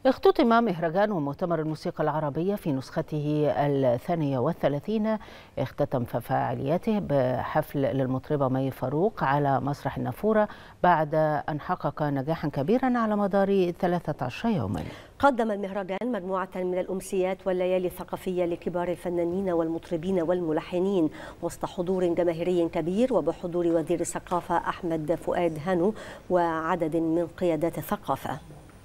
اختتم مهرجان ومؤتمر الموسيقى العربية في نسخته الثانية والثلاثين اختتم فعالياته بحفل للمطربة مي فاروق على مسرح النافورة بعد أن حقق نجاحا كبيرا على مدار 13 يوما قدم المهرجان مجموعة من الأمسيات والليالي الثقافية لكبار الفنانين والمطربين والملحنين وسط حضور جماهيري كبير وبحضور وزير الثقافة أحمد فؤاد هانو وعدد من قيادات الثقافة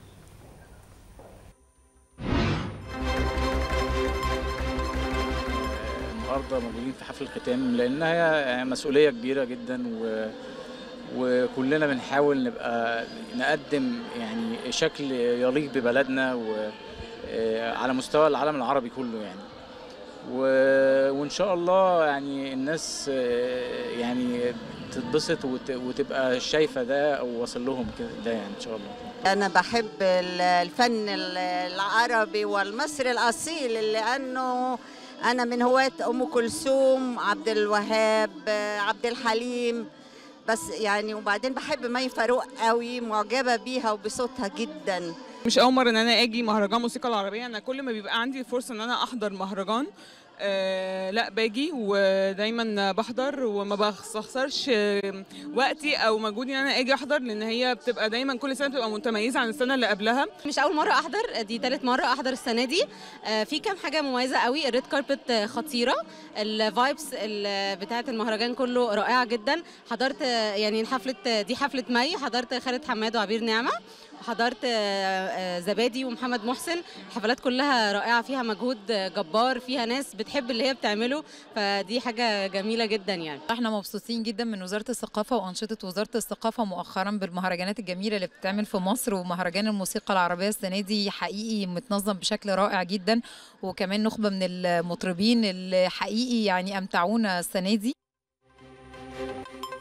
النهارده موجودين في حفل الختام لانها مسؤوليه كبيره جدا و وكلنا بنحاول نبقى نقدم يعني شكل يليق ببلدنا وعلى مستوى العالم العربي كله يعني وان شاء الله يعني الناس يعني تتبسط وتبقى شايفه ده او واصل لهم كده ده يعني ان شاء الله انا بحب الفن العربي والمصري الاصيل لانه انا من هواة ام كلثوم عبد الوهاب عبد الحليم بس يعني وبعدين بحب مي فاروق قوي معجبه بيها وبصوتها جدا مش اول مره ان انا اجي مهرجان موسيقى العربيه انا كل ما بيبقى عندي فرصه ان انا احضر مهرجان آه لا باجي ودايما بحضر وما بخسرش وقتي او مجهودي ان انا اجي احضر لان هي بتبقى دايما كل سنه بتبقى متميزه عن السنه اللي قبلها مش اول مره احضر دي ثالث مره احضر السنه دي آه في كام حاجه مميزه قوي الريد كاربت خطيره الفايبس بتاعه المهرجان كله رائعه جدا حضرت يعني حفله دي حفله مي حضرت خالد حماد وعبير نعمه حضرت زبادي ومحمد محسن الحفلات كلها رائعه فيها مجهود جبار فيها ناس بتحب اللي هي بتعمله فدي حاجه جميله جدا يعني احنا مبسوطين جدا من وزاره الثقافه وانشطه وزاره الثقافه مؤخرا بالمهرجانات الجميله اللي بتتعمل في مصر ومهرجان الموسيقى العربيه السنه دي حقيقي متنظم بشكل رائع جدا وكمان نخبه من المطربين اللي حقيقي يعني امتعونا السنه دي